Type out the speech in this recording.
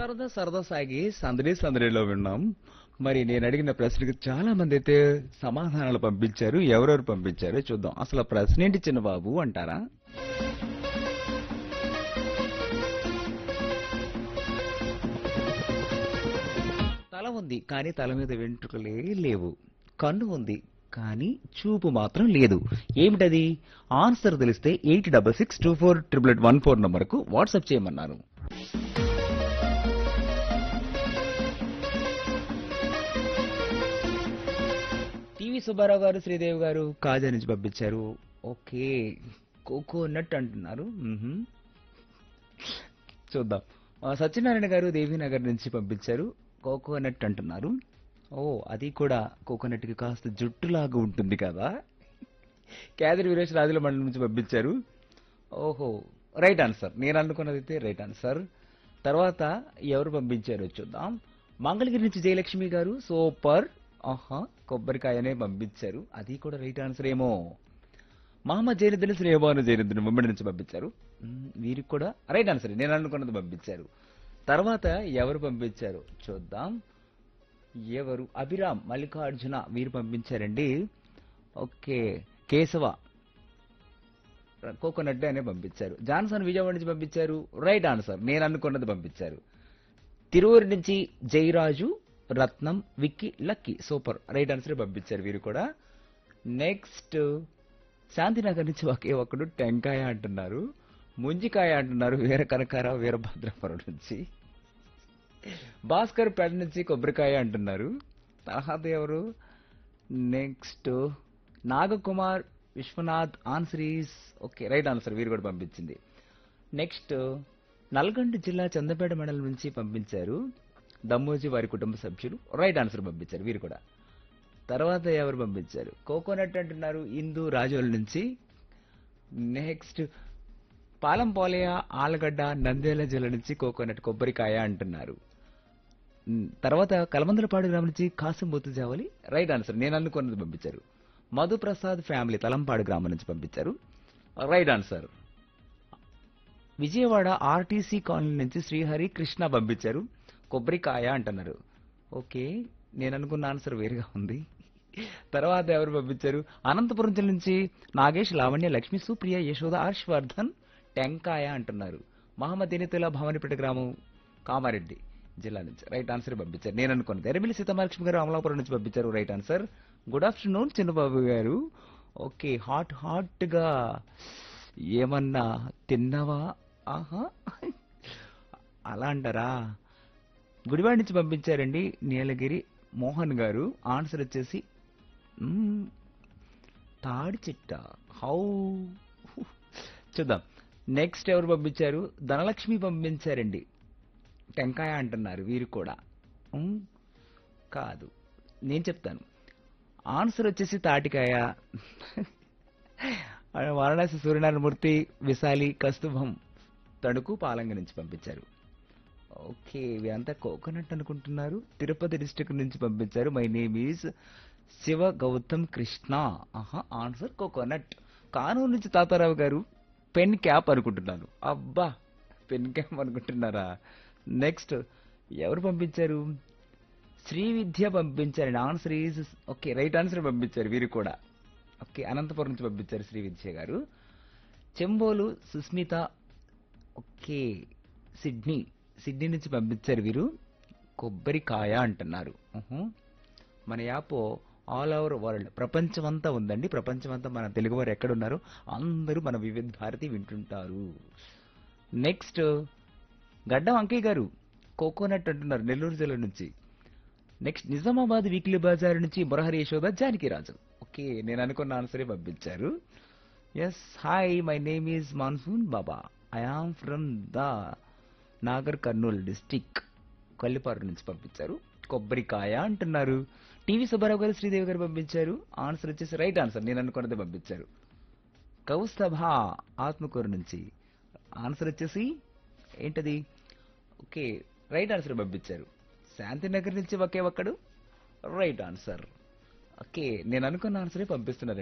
సరదా సరదా సాగి సందడి సందడిలో విన్నాం మరి నేను అడిగిన ప్రశ్నకి చాలా మంది అయితే సమాధానాలు పంపించారు ఎవరెవరు పంపించారో చూద్దాం అసలు ఆ ప్రశ్న ఏంటి చిన్న బాబు అంటారా తల ఉంది కానీ తల మీద వెంట్రుకలే లేవు కన్ను ఉంది కానీ చూపు మాత్రం లేదు ఏమిటది ఆన్సర్ తెలిస్తే eight double six two four triple eight one four నంబర్కు వాట్సాప్ చేయమన్నారు టీవీ సుబ్బారావు గారు శ్రీదేవి గారు కాజా నుంచి పంపించారు ఓకే కోకోనట్ అంటున్నారు మ్హూ. చూద్దాం ఆ, సత్యనారాయణ గారు దేవీనగర్ నుంచి పంపించారు కోకోనట్ అంటున్నారు ఓ అది కూడా కోకోనట్ కి కాస్త జుట్టులాగా ఉంటుంది కదా కేదరి వీరేష్ రాజుల మండలం నుంచి పంపించారు ఓహో రైట్ ఆన్సర్ నేను అనుకున్నది అయితే రైట్ ఆన్సర్ తర్వాత ఎవరు పంపించారో చూద్దాం మంగళగిరి నుంచి జయలక్ష్మి గారు సూపర్ ఆహా కొబ్బరికాయనే పంపించారు అది కూడా రైట్ ఆన్సర్ ఏమో మహమ్మద్ జైనుద్దీన్ శ్రీభాను జైనుద్దీన్ ముంబై నుంచి పంపించారు మ్మ్, వీరికి కూడా రైట్ ఆన్సర్ నేను అనుకున్నది పంపించారు తర్వాత ఎవరు పంపించారు చూద్దాం ఎవరు అభిరామ్ మల్లికార్జున వీరు పంపించారండి ఓకే కేశవ కోకోనట్ అనే పంపించారు జాన్సన్ విజయవాడ నుంచి పంపించారు రైట్ ఆన్సర్ నేను అనుకున్నది పంపించారు తిరువురు నుంచి Jayaraju Ratnam Vicky Lucky super right answer పంపించారు వీరు కూడా నెక్స్ట్ శాంతినగర్ నుంచి ఒకే ఒకడు టెంకాయ అంటున్నారు ముంజికాయ అంటున్నారు వీర కనకారావు వీరభద్రపురం నుంచి భాస్కర్ పేట నుంచి కొబ్బరికాయ అంటున్నారు తర్వాత ఎవరు నెక్స్ట్ నాగకుమార్ విశ్వనాథ్ ఆన్సరీస్ ఓకే రైట్ ఆన్సర్ వీరు కూడా పంపించింది నెక్స్ట్ నల్గొండ జిల్లా చందపేట మండలం నుంచి పంపించారు దమ్మోజీ వారి కుటుంబ సభ్యులు రైట్ ఆన్సర్ పంపించారు వీరు కూడా తర్వాత ఎవరు పంపించారు కోకోనట్ అంటున్నారు ఇందు రాజోల నుంచి నెక్స్ట్ పాలం పోలయ ఆలగడ్డ నంద్యాల జిల్లా నుంచి కోకోనట్ కొబ్బరికాయ అంటున్నారు ఉమ్, తర్వాత కలమందలపాడు గ్రామం నుంచి కాసింబోతు జావలి రైట్ ఆన్సర్ నేను అనుకున్నది పంపించారు మధుప్రసాద్ ఫ్యామిలీ తలంపాడు గ్రామం నుంచి పంపించారు right answer Vijayawada RTC colony నుంచి శ్రీహరి కృష్ణ పంపించారు కొబ్బరికాయ అంటున్నారు ఓకే నేను అనుకున్న ఆన్సర్ వేరుగా ఉంది తర్వాత ఎవరు పంపించారు అనంతపురం జిల్లా నుంచి నాగేష్ లావణ్య లక్ష్మి సుప్రియ యశోద హర్షవర్ధన్ టెంకాయ అంటున్నారు మహమ్మద్ ఎనితుల భవానిపేట గ్రామం కామారెడ్డి జిల్లా నుంచి రైట్ ఆన్సర్ పంపించారు నేను అనుకున్నది ఎరమిలి సీతమహాలక్ష్మి గారు అమలాపురం నుంచి పంపించారు right answer good afternoon Chinnababu garu okay hot hot గా ఏమన్నా తిన్నావా ఆహా అలా అంటారా గుడివాడ నుంచి పంపించారండి నీలగిరి మోహన్ గారు ఆన్సర్ వచ్చేసి మ్మ్, తాడి చిట్ట హౌ చూద్దాం నెక్స్ట్ ఎవరు పంపించారు ధనలక్ష్మి పంపించారండి టెంకాయ అంటున్నారు వీరు కూడా మ్మ్, కాదు నేను చెప్తాను ఆన్సర్ వచ్చేసి తాటికాయ వారణాసి సూర్యనారాయణమూర్తి విశాలి కస్తుభం తణుకు పాలంగ నుంచి పంపించారు ఓకే ఇవి అంతా కోకోనట్ అనుకుంటున్నారు తిరుపతి డిస్ట్రిక్ట్ నుంచి పంపించారు my name is Shiva Gautam Krishna ఆహా ఆన్సర్ కోకోనట్ కానూరు నుంచి తాతారావు గారు పెన్ క్యాప్ అనుకుంటున్నాను అబ్బా పెన్ క్యాప్ అనుకుంటున్నారా నెక్స్ట్ ఎవరు పంపించారు శ్రీ విద్య పంపించారు answer is okay right answer పంపించారు వీరు కూడా ఓకే అనంతపురం నుంచి పంపించారు శ్రీ విద్య గారు Chembolu Susmitha okay Sydney Sydney నుంచి పంపించారు వీరు కొబ్బరికాయ అంటున్నారు ఉహు. మన యాప్ ఆల్ ఓవర్ వరల్డ్ ప్రపంచమంతా ఉందండి ప్రపంచమంతా మన తెలుగువారు ఎక్కడున్నారో అందరూ మన వివిధ భారతి వింటుంటారు నెక్స్ట్ గడ్డం అంకయ్య గారు కోకోనట్ అంటున్నారు నెల్లూరు జిల్లా నుంచి నెక్స్ట్ నిజామాబాద్ వీక్లీ బజార్ నుంచి మురహరి యశోద జానకి రాజు ఓకే నేను అనుకున్న ఆన్సరే పంపించారు yes hi my name is monsoon Baba I am from the Nagarkurnool district Kollipara నుంచి పంపించారు కొబ్బరికాయ అంటున్నారు టీవీ సుబ్బారావు గారు శ్రీదేవి గారు పంపించారు ఆన్సర్ వచ్చేసి రైట్ ఆన్సర్ నేను అనుకున్నది పంపించారు కౌస్తభ ఆత్మకూరు నుంచి ఆన్సర్ వచ్చేసి ఏంటది ఓకే రైట్ ఆన్సర్ పంపించారు శాంతినగర్ నుంచి ఒకే ఒక్కడు రైట్ ఆన్సర్ ఓకే నేను అనుకున్న ఆన్సరే పంపిస్తున్నారు